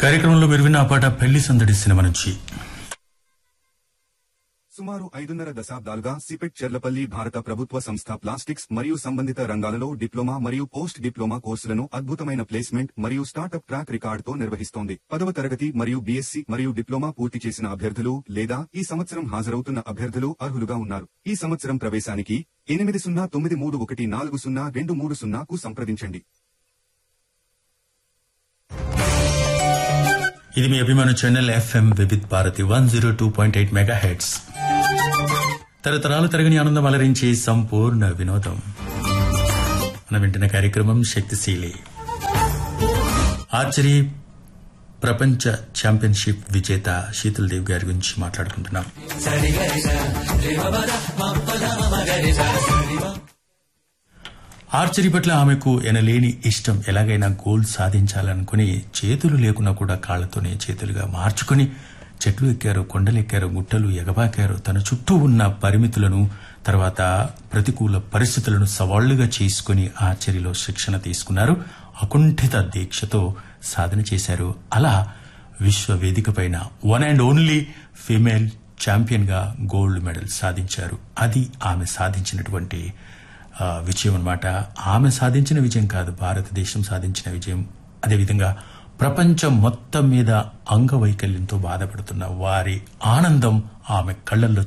కార్యక్రమంలో మీరు విన్న ఆ పాట పెళ్లి సందడి సినిమా నుంచి సుమారు ఐదున్నర దశాబ్దాలుగా సిపెట్ చెర్లపల్లి భారత ప్రభుత్వ సంస్థ ప్లాస్టిక్స్ మరియు సంబంధిత రంగాలలో డిప్లొమా మరియు పోస్ట్ డిప్లొమా కోర్సులను అద్భుతమైన ప్లేస్మెంట్ మరియు స్టార్టప్ ట్రాక్ రికార్డుతో నిర్వహిస్తోంది పదవ తరగతి మరియు బీఎస్సీ మరియు డిప్లొమా పూర్తి చేసిన అభ్యర్థులు లేదా ఈ సంవత్సరం హాజరవుతున్న అభ్యర్థులు అర్హులుగా ఉన్నారు ఈ సంవత్సరం ప్రవేశానికి ఎనిమిది సున్నా తొమ్మిది మూడు ఒకటి నాలుగు సున్నా రెండు మూడు సున్నాకు సంప్రదించండి ఇది మీ అభిమాన channel FM Vividh Bharati one zero two point eight megahertz తరతరాలు తరగని ఆనందం అలరించే సంపూర్ణ వినోదం మన వింటున్న కార్యక్రమం శక్తిశీలి ఆర్చరీ ప్రపంచ ఛాంపియన్షిప్ విజేత శీతల్ దేవ్ గారి గురించి మాట్లాడుకుంటున్నాం ఆర్చరీ పట్ల ఆమెకు ఎనలేని ఇష్టం ఎలాగైనా గోల్ సాధించాలనుకుని చేతులు లేకున్నా కూడా కాళ్లతోనే చేతులుగా మార్చుకుని చెట్లు ఎక్కారు కొండలు ఎక్కారు గుట్టలు ఎగబాకారు తన చుట్టూ ఉన్న పరిమితులను తర్వాత ప్రతికూల పరిస్థితులను సవాళ్లుగా చేసుకుని ఆర్చరీలో శిక్షణ తీసుకున్నారు అకుంఠిత దీక్షతో సాధన చేశారు అలా విశ్వ వేదికపైన one and only female champion గా గోల్డ్ మెడల్ సాధించారు అది ఆమె సాధించినటువంటి ఆ, విజయం అన్నమాట ఆమె సాధించిన విజయం కాదు భారతదేశం సాధించిన విజయం అదేవిధంగా ప్రపంచం మొత్తం మీద అంగవైకల్యంతో బాధపడుతున్న వారి ఆనందం ఆమె కళ్లల్లో